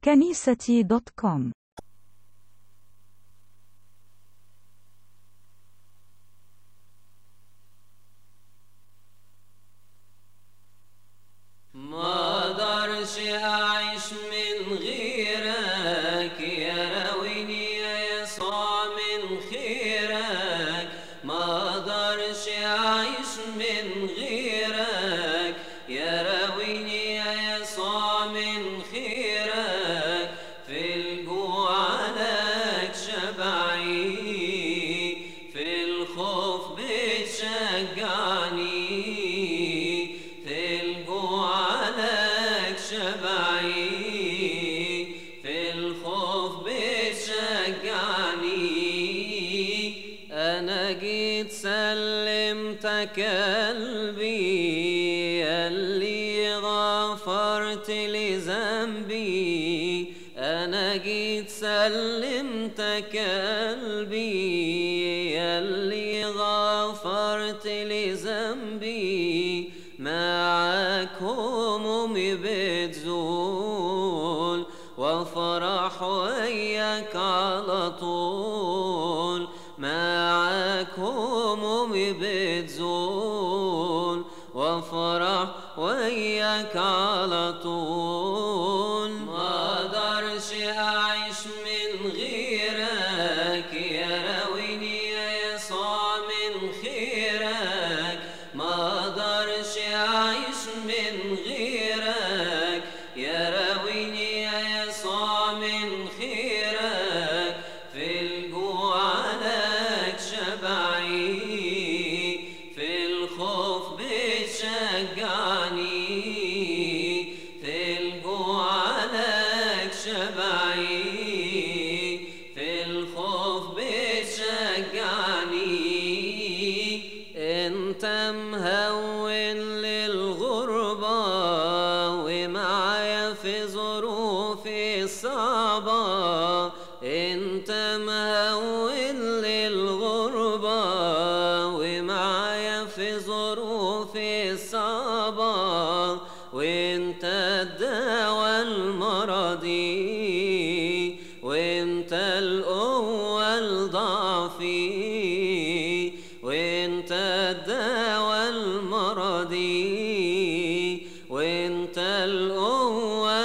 كنيستي دوت كوم ما اقدرش اعيش من غيرك يا رويني يا يسوع من خيرك ما اقدرش اعيش من غيرك يا رويني يا يسوع من خيرك في الجوع لك شبعي في الخوف بتشجعني في الجوع لك شبعي في الخوف بتشجعني انا جيت سلمتك قلبي اللي غفرت لي ذنبي انا جيت سلمتك قلبي اللي غفرت لي ذنبي معاك همومي بتزول وافرح وياك على طول معاك همومي بتزول وافرح وياك على طول ما اقدرش اعيش من غيرك يا رويني يا يسوع من خيرك ما اقدرش اعيش من غيرك يا رويني يا يسوع من خيرك في الجوع لك شبعي في الخوف بتشجعني في الجوع لك شبعي في الخوف بتشجعني انت مهون للغربة ومعايا في ظروفي الصعبة انت مهون للغربة ومعايا في ظروفي الصعبة وانت الدواء المرضي وانت القوة لضعفي وانت الدواء المرضي وانت القوة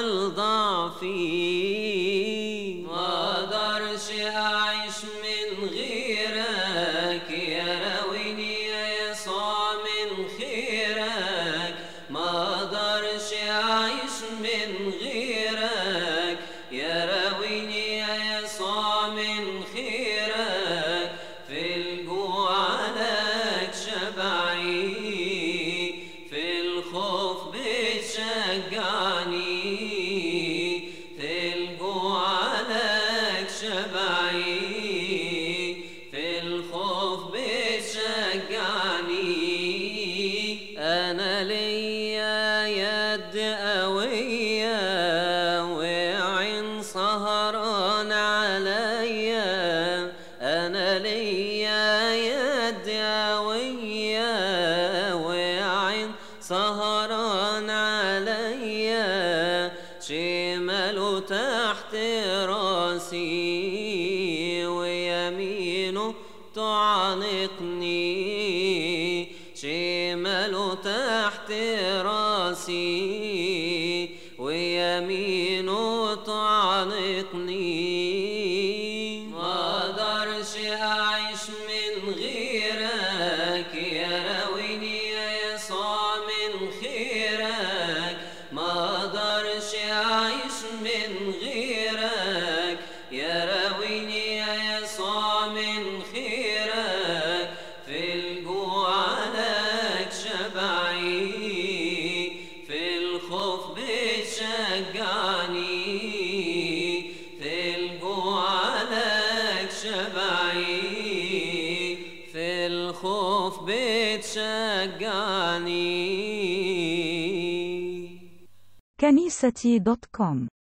لضعفي ما اقدرش اعيش من غيرك يا رويني يا يسوع من خيرك ما اقدرش اعيش من غيرك يا رويني يا يسوع من خيرك في الجوع لك شبعي في الخوف بتشجعني في الجوع لك شبعي في الخوف بتشجعني انا ليا يد قوية وعين سهران عليا انا ليا يد قوية وعين سهران عليا شماله تحت راسي ويمينه تعانقني شماله تحت راسي ويمينه تعانقني ما اقدرش اعيش من غيرك يا رويني يا يسوع من خيرك ما اقدرش اعيش من غيرك يا رويني يا يسوع من خيرك في الجوع لك شبعي في الخوف بتشجعني في الجوع لك شبعي في الخوف بتشجعني كنيستي دوت كوم